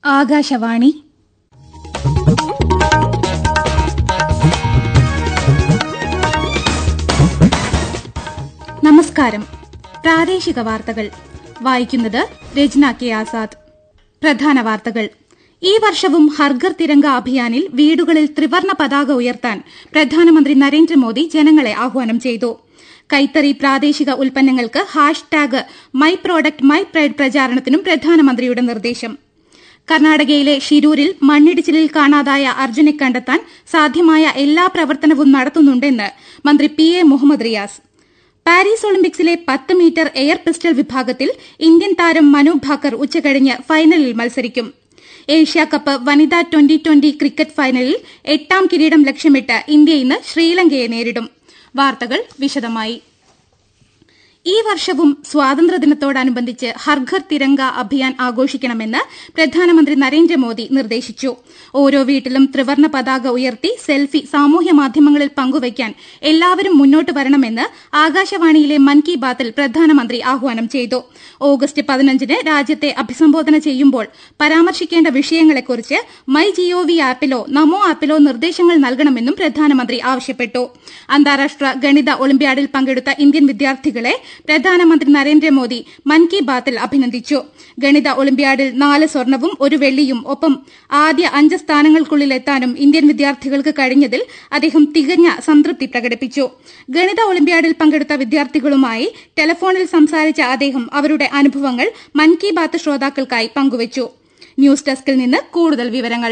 ആകാശവാണി നമസ്കാരം പ്രാദേശിക വാർത്തകൾ വായിക്കുന്നത് രജ്ന കെ ആസാദ് പ്രധാന വാർത്തകൾ ഈ വർഷവും ഹർഗർ തിരങ്ക അഭിയാനിൽ വീടുകളിൽ ത്രിവർണ പതാക ഉയർത്താൻ പ്രധാനമന്ത്രി നരേന്ദ്രമോദി ജനങ്ങളെ ആഹ്വാനം ചെയ്തു കൈത്തറി പ്രാദേശിക ഉൽപ്പന്നങ്ങൾക്ക് hashtag my product my pride പ്രചാരണത്തിനും പ്രധാനമന്ത്രിയുടെ നിർദ്ദേശം കർണാടകയിലെ ഷിരൂരിൽ മണ്ണിടിച്ചിലിൽ കാണാതായ അർജുനെ കണ്ടെത്താൻ സാധ്യമായ എല്ലാ പ്രവർത്തനവും നടത്തുന്നുണ്ടെന്ന് മന്ത്രി P A Muhammad Riyas Paris ഒളിമ്പിക്സിലെ പത്ത് മീറ്റർ എയർ പിസ്റ്റൾ വിഭാഗത്തിൽ ഇന്ത്യൻ താരം മനു ഭാക്കർ ഉച്ചകഴിഞ്ഞ് ഫൈനലിൽ മത്സരിക്കും ഏഷ്യാ കപ്പ് വനിതാ ട്വന്റി ട്വന്റി ക്രിക്കറ്റ് ഫൈനലിൽ എട്ടാം കിരീടം ലക്ഷ്യമിട്ട് ഇന്ത്യ ഇന്ന് ശ്രീലങ്കയെ നേരിടും വാർത്തകൾ വിശദമായി ഈ വർഷവും സ്വാതന്ത്ര്യദിനത്തോടനുബന്ധിച്ച് ഹർഘർ തിരങ്ക അഭിയാൻ ആഘോഷിക്കണമെന്ന് പ്രധാനമന്ത്രി നരേന്ദ്രമോദി നിർദ്ദേശിച്ചു ഓരോ വീട്ടിലും ത്രിവർണ പതാക ഉയർത്തി സെൽഫി സാമൂഹ്യ മാധ്യമങ്ങളിൽ പങ്കുവയ്ക്കാൻ എല്ലാവരും മുന്നോട്ട് വരണമെന്ന് ആകാശവാണിയിലെ മൻ കി ബാത്തിൽ പ്രധാനമന്ത്രി ആഹ്വാനം ചെയ്തു ഓഗസ്റ്റ് പതിനഞ്ചിന് രാജ്യത്തെ അഭിസംബോധന ചെയ്യുമ്പോൾ പരാമർശിക്കേണ്ട വിഷയങ്ങളെക്കുറിച്ച് മൈ ജിഒവി ആപ്പിലോ നമോ ആപ്പിലോ നിർദ്ദേശങ്ങൾ നൽകണമെന്നും പ്രധാനമന്ത്രി ആവശ്യപ്പെട്ടു അന്താരാഷ്ട്ര ഗണിത ഒളിമ്പ്യാഡിൽ പങ്കെടുത്ത ഇന്ത്യൻ വിദ്യാർത്ഥികളെ പ്രധാനമന്ത്രി നരേന്ദ്രമോദി മൻ കി ബാത്തിൽ അഭിനന്ദിച്ചു ഗണിത ഒളിമ്പ്യാഡിൽ നാല് സ്വർണവും ഒരു വെള്ളിയും ഒപ്പം ആദ്യ അഞ്ച് സ്ഥാനങ്ങൾക്കുള്ളിലെത്താനും ഇന്ത്യൻ വിദ്യാർത്ഥികൾക്ക് കഴിഞ്ഞതിൽ അദ്ദേഹം തികഞ്ഞ സംതൃപ്തി പ്രകടിപ്പിച്ചു ഗണിത ഒളിമ്പ്യാഡിൽ പങ്കെടുത്ത വിദ്യാർത്ഥികളുമായി ടെലഫോണിൽ സംസാരിച്ച അദ്ദേഹം അവരുടെ അനുഭവങ്ങൾ മൻ കി ബാത്ത് ശ്രോതാക്കൾക്കായി പങ്കുവച്ചു ന്യൂസ് ഡെസ്കിൽ നിന്ന് കൂടുതൽ വിവരങ്ങൾ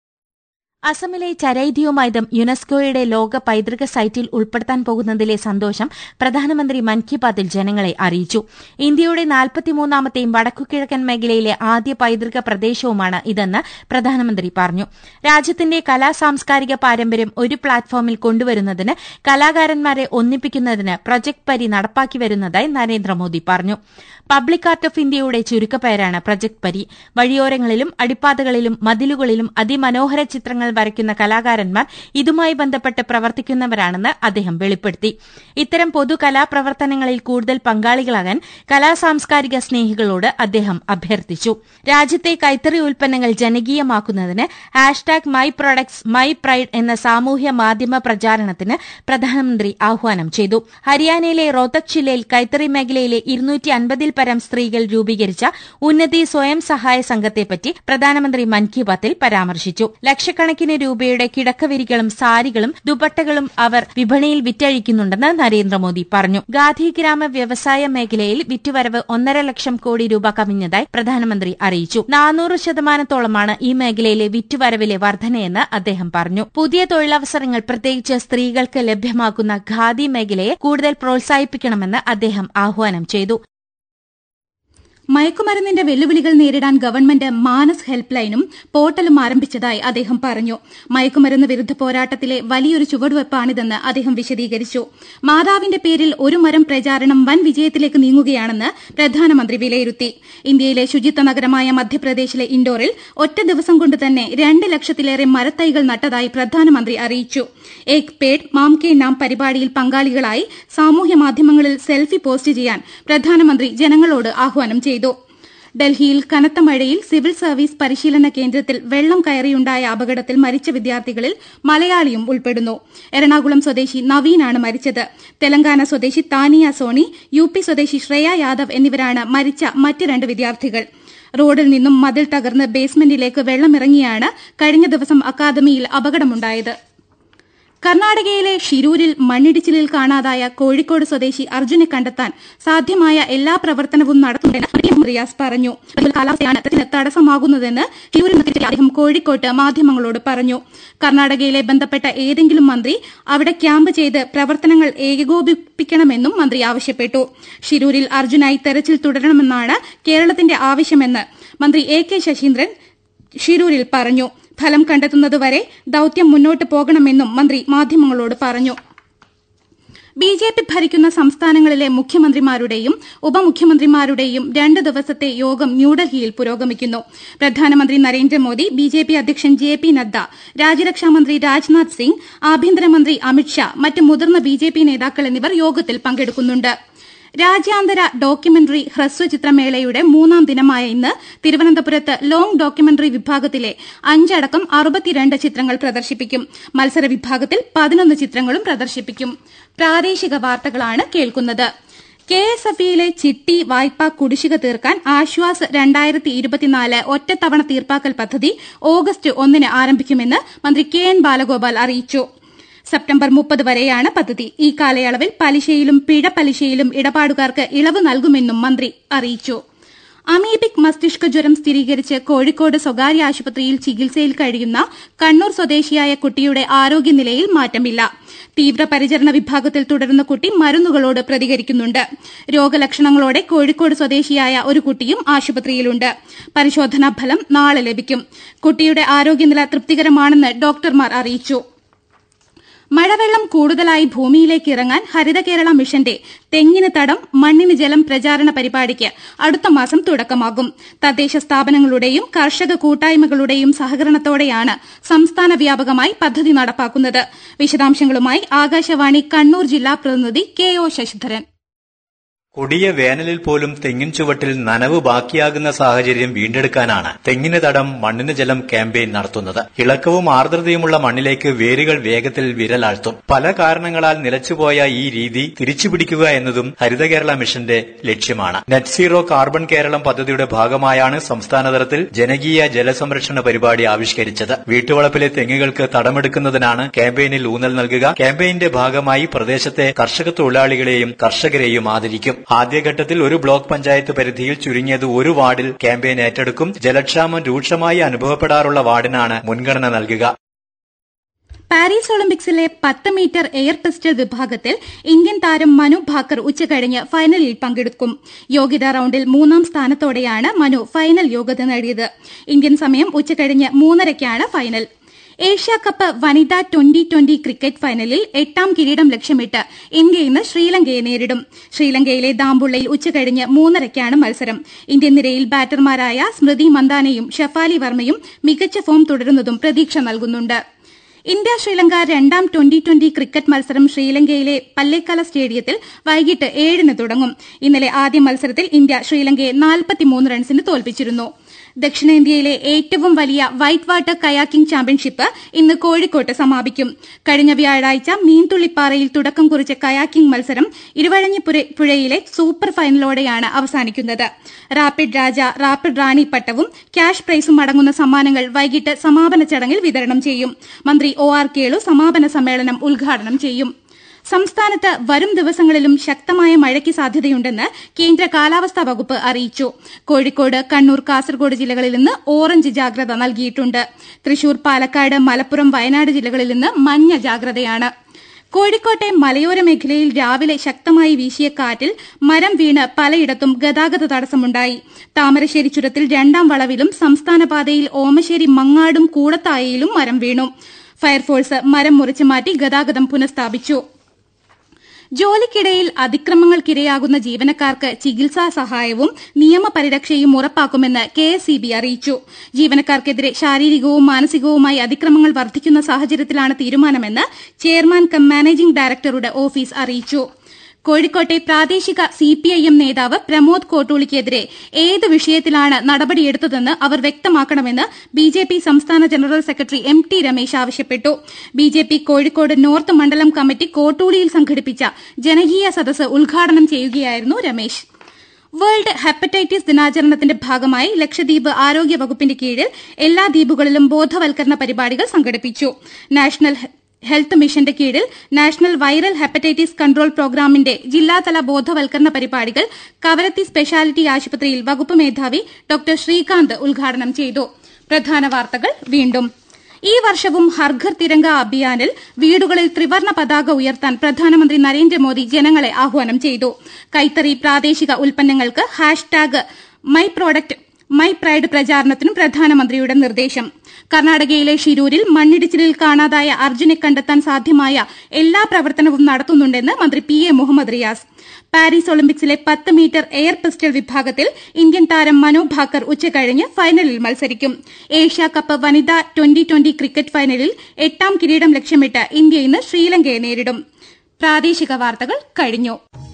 അസമിലെ ചരൈദിയോ മൈതം യുനെസ്കോയുടെ ലോക പൈതൃക സൈറ്റിൽ ഉൾപ്പെടുത്താൻ പോകുന്നതിലെ സന്തോഷം പ്രധാനമന്ത്രി മൻ കി ബാത്തിൽ ജനങ്ങളെ അറിയിച്ചു ഇന്ത്യയുടെ നാൽപ്പത്തിമൂന്നാമത്തെയും വടക്കുകിഴക്കൻ മേഖലയിലെ ആദ്യ പൈതൃക പ്രദേശവുമാണ് ഇതെന്ന് പ്രധാനമന്ത്രി പറഞ്ഞു രാജ്യത്തിന്റെ കലാ സാംസ്കാരിക പാരമ്പര്യം ഒരു പ്ലാറ്റ്ഫോമിൽ കൊണ്ടുവരുന്നതിന് കലാകാരന്മാരെ ഒന്നിപ്പിക്കുന്നതിന് പ്രൊജക്ട് പരി നടപ്പാക്കി വരുന്നതായി നരേന്ദ്രമോദി പറഞ്ഞു പബ്ലിക് ആർട്ട് ഓഫ് ഇന്ത്യയുടെ ചുരുക്കപ്പേരാണ് പ്രൊജക്ട് പരി വഴിയോരങ്ങളിലും അടിപ്പാതകളിലും മതിലുകളിലും അതിമനോഹര ചിത്രങ്ങൾ വരയ്ക്കുന്ന കലാകാരന്മാർ ഇതുമായി ബന്ധപ്പെട്ട് പ്രവർത്തിക്കുന്നവരാണെന്ന് അദ്ദേഹം വെളിപ്പെടുത്തി ഇത്തരം പൊതു കലാപ്രവർത്തനങ്ങളിൽ കൂടുതൽ പങ്കാളികളാകാൻ കലാ സാംസ്കാരിക സ്നേഹികളോട് അദ്ദേഹം അഭ്യർത്ഥിച്ചു രാജ്യത്തെ കൈത്തറി ഉൽപ്പന്നങ്ങൾ ജനകീയമാക്കുന്നതിന് hashtag my products my pride എന്ന സാമൂഹ്യ മാധ്യമ പ്രചാരണത്തിന് പ്രധാനമന്ത്രി ആഹ്വാനം ചെയ്തു ഹരിയാനയിലെ റോത്തക് ജില്ലയിൽ കൈത്തറി മേഖലയിലെ ഇരുന്നൂറ്റി അൻപതിൽ പരം സ്ത്രീകൾ രൂപീകരിച്ച ഉന്നതി സ്വയം സഹായ സംഘത്തെപ്പറ്റി പ്രധാനമന്ത്രി മൻ കി ബാത്തിൽ പരാമർശിച്ചു ലക്ഷക്കണക്കിന് രൂപയുടെ കിടക്കവിരികളും സാരികളും ദുപ്പട്ടകളും അവർ വിപണിയിൽ വിറ്റഴിക്കുന്നുണ്ടെന്ന് നരേന്ദ്രമോദി പറഞ്ഞു ഗാന്ധിഗ്രാമ വ്യവസായ മേഖലയിൽ വിറ്റുവരവ് ഒന്നര ലക്ഷം കോടി രൂപ കവിഞ്ഞതായി പ്രധാനമന്ത്രി അറിയിച്ചു നാനൂറ് ശതമാനത്തോളമാണ് ഈ മേഖലയിലെ വിറ്റുവരവിലെ വർധനയെന്ന് അദ്ദേഹം പറഞ്ഞു പുതിയ തൊഴിലവസരങ്ങൾ പ്രത്യേകിച്ച് സ്ത്രീകൾക്ക് ലഭ്യമാക്കുന്ന ഖാദി മേഖലയെ കൂടുതൽ പ്രോത്സാഹിപ്പിക്കണമെന്ന് അദ്ദേഹം ആഹ്വാനം ചെയ്തു മയക്കുമരുന്നിന്റെ വെല്ലുവിളികൾ നേരിടാൻ ഗവൺമെന്റ് മാനസ് ഹെൽപ്പ് ലൈനും പോർട്ടലും ആരംഭിച്ചതായി അദ്ദേഹം പറഞ്ഞു മയക്കുമരുന്ന് വിരുദ്ധ പോരാട്ടത്തിലെ വലിയൊരു ചുവടുവയ്പ്പാണിതെന്ന് അദ്ദേഹം വിശദീകരിച്ചു മാതാവിന്റെ പേരിൽ ഒരു മരം പ്രചാരണം വൻ വിജയത്തിലേക്ക് നീങ്ങുകയാണെന്ന് പ്രധാനമന്ത്രി വിലയിരുത്തി ഇന്ത്യയിലെ ശുചിത്വ നഗരമായ മധ്യപ്രദേശിലെ ഇൻഡോറിൽ ഒറ്റ ദിവസം കൊണ്ട് തന്നെ രണ്ട് ലക്ഷത്തിലേറെ മരത്തൈകൾ നട്ടതായി പ്രധാനമന്ത്രി അറിയിച്ചു ഏക് പേഡ് മാം കെ നാം പരിപാടിയിൽ പങ്കാളികളായി സാമൂഹ്യ മാധ്യമങ്ങളിൽ സെൽഫി പോസ്റ്റ് ചെയ്യാൻ പ്രധാനമന്ത്രി ജനങ്ങളോട് ആഹ്വാനം ചെയ്തു ഡൽഹിയിൽ കനത്ത മഴയിൽ സിവിൽ സർവീസ് പരിശീലന കേന്ദ്രത്തിൽ വെള്ളം കയറിയുണ്ടായ അപകടത്തിൽ മരിച്ച വിദ്യാർത്ഥികളിൽ മലയാളിയും ഉൾപ്പെടുന്നു എറണാകുളം സ്വദേശി നവീനാണ് മരിച്ചത് തെലങ്കാന സ്വദേശി താനിയ സോണി യു പി സ്വദേശി ശ്രേയ യാദവ് എന്നിവരാണ് മരിച്ച മറ്റ് രണ്ട് വിദ്യാർത്ഥികൾ റോഡിൽ നിന്നും മതിൽ തകർന്ന് ബേസ്മെന്റിലേക്ക് വെള്ളമിറങ്ങിയാണ് കഴിഞ്ഞ ദിവസം അക്കാദമിയിൽ അപകടമുണ്ടായത് കർണാടകയിലെ ഷിരൂരിൽ മണ്ണിടിച്ചിലിൽ കാണാതായ കോഴിക്കോട് സ്വദേശി അർജുനെ കണ്ടെത്താൻ സാധ്യമായ എല്ലാ പ്രവർത്തനവും നടത്തുന്നുണ്ടെന്ന് റിയാസ് പറഞ്ഞു കാലാവസ്ഥയാണ് ഇതിന് തടസ്സമാകുന്നതെന്ന് ഷിരൂരിൽ അദ്ദേഹം കോഴിക്കോട്ട് മാധ്യമങ്ങളോട് പറഞ്ഞു കർണാടകയിലെ ബന്ധപ്പെട്ട ഏതെങ്കിലും മന്ത്രി അവിടെ ക്യാമ്പ് ചെയ്ത് പ്രവർത്തനങ്ങൾ ഏകോപിപ്പിക്കണമെന്നും മന്ത്രി ആവശ്യപ്പെട്ടു ഷിരൂരിൽ അർജുനായി തെരച്ചിൽ തുടരണമെന്നാണ് കേരളത്തിന്റെ ആവശ്യമെന്ന് മന്ത്രി എ കെ ശശീന്ദ്രൻ ഷിരൂരിൽ പറഞ്ഞു ഫലം കണ്ടെത്തുന്നതുവരെ ദൌത്യം മുന്നോട്ട് പോകണമെന്നും മന്ത്രി മാധ്യമങ്ങളോട് പറഞ്ഞു ബി ജെ പി ഭരിക്കുന്ന സംസ്ഥാനങ്ങളിലെ മുഖ്യമന്ത്രിമാരുടെയും ഉപമുഖ്യമന്ത്രിമാരുടെയും രണ്ട് ദിവസത്തെ യോഗം ന്യൂഡൽഹിയിൽ പുരോഗമിക്കുന്നു പ്രധാനമന്ത്രി നരേന്ദ്രമോദി ബി ജെ പി അധ്യക്ഷൻ ജെ പി നദ്ദ രാജ്യരക്ഷാമന്ത്രി രാജ്നാഥ് സിംഗ് ആഭ്യന്തരമന്ത്രി അമിത്ഷാ മറ്റ് മുതിർന്ന ബി ജെ പി നേതാക്കൾ എന്നിവർ യോഗത്തിൽ പങ്കെടുക്കുന്നുണ്ട് രാജ്യാന്തര ഡോക്യുമെന്ററി ഹ്രസ്വചിത്രമേളയുടെ മൂന്നാം ദിനമായ ഇന്ന് തിരുവനന്തപുരത്ത് ലോങ് ഡോക്യുമെന്ററി വിഭാഗത്തിലെ അഞ്ചടക്കം അറുപത്തിരണ്ട് ചിത്രങ്ങൾ പ്രദർശിപ്പിക്കും മത്സര വിഭാഗത്തിൽ പതിനൊന്ന് ചിത്രങ്ങളും പ്രദർശിപ്പിക്കും പ്രാദേശിക വാർത്തകളാണ് കേൾക്കുന്നത് കെ എസ് എഫ് ഇയിലെ ചിട്ടി വായ്പ കുടിശ്ശിക തീർക്കാൻ ആശ്വാസ് രണ്ടായിരത്തി ഇരുപത്തിനാല് ഒറ്റത്തവണ തീർപ്പാക്കൽ പദ്ധതി ഓഗസ്റ്റ് ഒന്നിന് ആരംഭിക്കുമെന്ന് മന്ത്രി കെ എൻ ബാലഗോപാൽ അറിയിച്ചു സെപ്റ്റംബർ മുപ്പത് വരെയാണ് പദ്ധതി ഈ കാലയളവിൽ പലിശയിലും പിഴ പലിശയിലും ഇടപാടുകാർക്ക് ഇളവ് നൽകുമെന്നും മന്ത്രി അറിയിച്ചു അമീബിക് മസ്തിഷ്ക ജ്വരം സ്ഥിരീകരിച്ച് കോഴിക്കോട് സ്വകാര്യ ആശുപത്രിയിൽ ചികിത്സയിൽ കഴിയുന്ന കണ്ണൂർ സ്വദേശിയായ കുട്ടിയുടെ ആരോഗ്യനിലയിൽ മാറ്റമില്ല തീവ്രപരിചരണ വിഭാഗത്തിൽ തുടരുന്ന കുട്ടി മരുന്നുകളോട് പ്രതികരിക്കുന്നുണ്ട് രോഗലക്ഷണങ്ങളോടെ കോഴിക്കോട് സ്വദേശിയായ ഒരു കുട്ടിയും ആശുപത്രിയിലുണ്ട് പരിശോധനാ ഫലം നാളെ ലഭിക്കും കുട്ടിയുടെ ആരോഗ്യനില തൃപ്തികരമാണെന്ന് ഡോക്ടർമാർ അറിയിച്ചു മഴവെള്ളം കൂടുതലായി ഭൂമിയിലേക്ക് ഇറങ്ങാൻ ഹരിത കേരള മിഷന്റെ തെങ്ങിന് തടം മണ്ണിന് ജലം പ്രചാരണ പരിപാടിക്ക് അടുത്ത മാസം തുടക്കമാകും തദ്ദേശ സ്ഥാപനങ്ങളുടെയും കർഷക കൂട്ടായ്മകളുടെയും സഹകരണത്തോടെയാണ് സംസ്ഥാന വ്യാപകമായി പദ്ധതി നടപ്പാക്കുന്നത് വിശദാംശങ്ങളുമായി ആകാശവാണി കണ്ണൂർ ജില്ലാ പ്രതിനിധി കെ ഒ ശശിധരൻ കൊടിയ വേനലിൽ പോലും തെങ്ങിൻ ചുവട്ടിൽ നനവ് ബാക്കിയാകുന്ന സാഹചര്യം വീണ്ടെടുക്കാനാണ് തെങ്ങിന് തടം മണ്ണിന് ജലം ക്യാമ്പയിൻ നടത്തുന്നത് ഇളക്കവും ആർദ്രതയുമുള്ള മണ്ണിലേക്ക് വേരുകൾ വേഗത്തിൽ വിരലാഴ്ത്തും പല കാരണങ്ങളാൽ നിലച്ചുപോയ ഈ രീതി തിരിച്ചുപിടിക്കുക എന്നതും ഹരിത കേരള മിഷന്റെ ലക്ഷ്യമാണ് നെറ്റ് സീറോ കാർബൺ കേരളം പദ്ധതിയുടെ ഭാഗമായാണ് സംസ്ഥാനതലത്തിൽ ജനകീയ ജലസംരക്ഷണ പരിപാടി ആവിഷ്കരിച്ചത് വീട്ടുവളപ്പിലെ തെങ്ങുകൾക്ക് തടമെടുക്കുന്നതിനാണ് ക്യാമ്പയിനിൽ ഊന്നൽ നൽകുക ക്യാമ്പയിന്റെ ഭാഗമായി പ്രദേശത്തെ കർഷക തൊഴിലാളികളെയും കർഷകരെയും ആദരിക്കും ആദ്യഘട്ടത്തിൽ ഒരു ബ്ലോക്ക് പഞ്ചായത്ത് പരിധിയിൽ ചുരുങ്ങിയത് ഒരു വാർഡിൽ ക്യാമ്പയിൻ ഏറ്റെടുക്കും ജലക്ഷാമം രൂക്ഷമായി അനുഭവപ്പെടാറുള്ള വാർഡിനാണ് മുൻഗണന നൽകുക പാരീസ് ഒളിമ്പിക്സിലെ പത്ത് മീറ്റർ എയർ പിസ്റ്റൾ വിഭാഗത്തിൽ ഇന്ത്യൻ താരം മനു ഭാക്കർ ഉച്ചകഴിഞ്ഞ് ഫൈനലിൽ പങ്കെടുക്കും യോഗ്യതാ റൌണ്ടിൽ മൂന്നാം സ്ഥാനത്തോടെയാണ് മനു ഫൈനൽ യോഗ്യത നേടിയത് ഇന്ത്യൻ സമയം ഉച്ചകഴിഞ്ഞ് മൂന്നരയ്ക്കാണ് ഫൈനൽ ഏഷ്യ കപ്പ് വനിതാ ട്വന്റി ട്വന്റി ക്രിക്കറ്റ് ഫൈനലിൽ എട്ടാം കിരീടം ലക്ഷ്യമിട്ട് ഇന്ത്യ ഇന്ന് ശ്രീലങ്കയെ നേരിടും ശ്രീലങ്കയിലെ ദാമ്പുള്ളയിൽ ഉച്ചകഴിഞ്ഞ് മൂന്നരയ്ക്കാണ് മത്സരം ഇന്ത്യൻ നിരയിൽ ബാറ്റർമാരായ സ്മൃതി മന്ദാനയും ഷെഫാലി വർമ്മയും മികച്ച ഫോം തുടരുന്നതും പ്രതീക്ഷ നൽകുന്നുണ്ട് ഇന്ത്യ ശ്രീലങ്ക രണ്ടാം ട്വന്റി ട്വന്റി ക്രിക്കറ്റ് മത്സരം ശ്രീലങ്കയിലെ പല്ലേക്കല സ്റ്റേഡിയത്തിൽ വൈകിട്ട് ഏഴിന് തുടങ്ങും ഇന്നലെ ആദ്യ മത്സരത്തിൽ ഇന്ത്യ ശ്രീലങ്കയെ നാൽപ്പത്തിമൂന്ന് റൺസിന് തോൽപ്പിച്ചിരുന്നു ദക്ഷിണേന്ത്യയിലെ ഏറ്റവും വലിയ വൈറ്റ് വാട്ടർ കയാക്കിംഗ് ചാമ്പ്യൻഷിപ്പ് ഇന്ന് കോഴിക്കോട്ട് സമാപിക്കും കഴിഞ്ഞ വ്യാഴാഴ്ച മീൻതുള്ളിപ്പാറയിൽ തുടക്കം കുറിച്ച കയാക്കിംഗ് മത്സരം ഇരുവഴഞ്ഞിപ്പുഴയിലെ സൂപ്പർ ഫൈനലോടെയാണ് അവസാനിക്കുന്നത് റാപ്പിഡ് രാജ റാപ്പിഡ് റാണി പട്ടവും ക്യാഷ് പ്രൈസും അടങ്ങുന്ന സമ്മാനങ്ങൾ വൈകിട്ട് സമാപന ചടങ്ങിൽ വിതരണം ചെയ്യും മന്ത്രി ഒ ആർ കേളു സമാപന സമ്മേളനം ഉദ്ഘാടനം ചെയ്യും സംസ്ഥാനത്ത് വരും ദിവസങ്ങളിലും ശക്തമായ മഴയ്ക്ക് സാധ്യതയുണ്ടെന്ന് കേന്ദ്ര കാലാവസ്ഥാ വകുപ്പ് അറിയിച്ചു കോഴിക്കോട് കണ്ണൂർ കാസർഗോഡ് ജില്ലകളിൽ നിന്ന് ഓറഞ്ച് ജാഗ്രത നൽകിയിട്ടുണ്ട് തൃശൂർ പാലക്കാട് മലപ്പുറം വയനാട് ജില്ലകളിൽ നിന്ന് മഞ്ഞ ജാഗ്രതയാണ് കോഴിക്കോട്ടെ മലയോര മേഖലയിൽ രാവിലെ ശക്തമായി വീശിയ കാറ്റിൽ മരം വീണ് പലയിടത്തും ഗതാഗത തടസ്സമുണ്ടായി താമരശ്ശേരി ചുരത്തിൽ രണ്ടാം വളവിലും സംസ്ഥാന പാതയിൽ ഓമശ്ശേരി മങ്ങാടും കൂടത്തായയിലും മരം വീണു ഫയർഫോഴ്സ് മരം മുറിച്ചു മാറ്റി ഗതാഗതം പുനഃസ്ഥാപിച്ചു ജോലിക്കിടയിൽ അതിക്രമങ്ങൾക്കിരയാകുന്ന ജീവനക്കാർക്ക് ചികിത്സാ സഹായവും നിയമപരിരക്ഷയും ഉറപ്പാക്കുമെന്ന് കെ എസ് ഇ ബി അറിയിച്ചു ജീവനക്കാർക്കെതിരെ ശാരീരികവും മാനസികവുമായി അതിക്രമങ്ങൾ വർദ്ധിക്കുന്ന സാഹചര്യത്തിലാണ് തീരുമാനമെന്ന് ചെയർമാൻ കം മാനേജിംഗ് ഡയറക്ടറുടെ ഓഫീസ് അറിയിച്ചു കോഴിക്കോട്ടെ പ്രാദേശിക സിപിഐഎം നേതാവ് പ്രമോദ് കോട്ടൂളിക്കെതിരെ ഏത് വിഷയത്തിലാണ് നടപടിയെടുത്തതെന്ന് അവർ വ്യക്തമാക്കണമെന്ന് ബിജെപി സംസ്ഥാന general secretary M T Ramesh ആവശ്യപ്പെട്ടു ബിജെപി കോഴിക്കോട് നോർത്ത് മണ്ഡലം കമ്മിറ്റി കോട്ടൂളിയിൽ സംഘടിപ്പിച്ച ജനകീയ സദസ്സ് ഉദ്ഘാടനം ചെയ്യുകയായിരുന്നു രമേശ് വേൾഡ് ഹെപ്പറ്റൈറ്റിസ് ദിനാചരണത്തിന്റെ ഭാഗമായി ലക്ഷദ്വീപ് ആരോഗ്യ വകുപ്പിന്റെ കീഴിൽ എല്ലാ ദ്വീപുകളിലും ബോധവൽക്കരണ പരിപാടികൾ സംഘടിപ്പിച്ചു നാഷണൽ ഹെൽത്ത് മിഷന്റെ കീഴിൽ നാഷണൽ വൈറൽ ഹെപ്പറ്റൈറ്റിസ് കൺട്രോൾ പ്രോഗ്രാമിന്റെ ജില്ലാതല ബോധവൽക്കരണ പരിപാടികൾ കവരത്തി സ്പെഷ്യാലിറ്റി ആശുപത്രിയിൽ വകുപ്പ് മേധാവി ഡോക്ടർ ശ്രീകാന്ത് ഉദ്ഘാടനം ചെയ്തു പ്രധാന വാർത്തകൾ വീണ്ടും ഈ വർഷവും ഹർഘർ തിരങ്ക അഭിയാനിൽ വീടുകളിൽ ത്രിവർണ പതാക ഉയർത്താൻ പ്രധാനമന്ത്രി നരേന്ദ്രമോദി ജനങ്ങളെ ആഹ്വാനം ചെയ്തു കൈത്തറി പ്രാദേശിക ഉൽപ്പന്നങ്ങൾക്ക് hashtag my product my pride പ്രചാരണത്തിനും പ്രധാനമന്ത്രിയുടെ നിർദ്ദേശം കർണാടകയിലെ ഷിരൂരിൽ മണ്ണിടിച്ചിലിൽ കാണാതായ അർജുനെ കണ്ടെത്താൻ സാധ്യമായ എല്ലാ പ്രവർത്തനവും നടത്തുന്നുണ്ടെന്ന് മന്ത്രി P A Muhammad Riyas Paris ഒളിമ്പിക്സിലെ പത്ത് മീറ്റർ എയർ പിസ്റ്റൾ വിഭാഗത്തിൽ ഇന്ത്യൻ താരം മനു ഭാക്കർ ഉച്ചകഴിഞ്ഞ് ഫൈനലിൽ മത്സരിക്കും ഏഷ്യ കപ്പ് വനിതാ ട്വന്റി ട്വന്റി ക്രിക്കറ്റ് ഫൈനലിൽ എട്ടാം കിരീടം ലക്ഷ്യമിട്ട് ഇന്ത്യ ഇന്ന് ശ്രീലങ്കയെ നേരിടും പ്രാദേശിക വാർത്തകൾ കഴിഞ്ഞു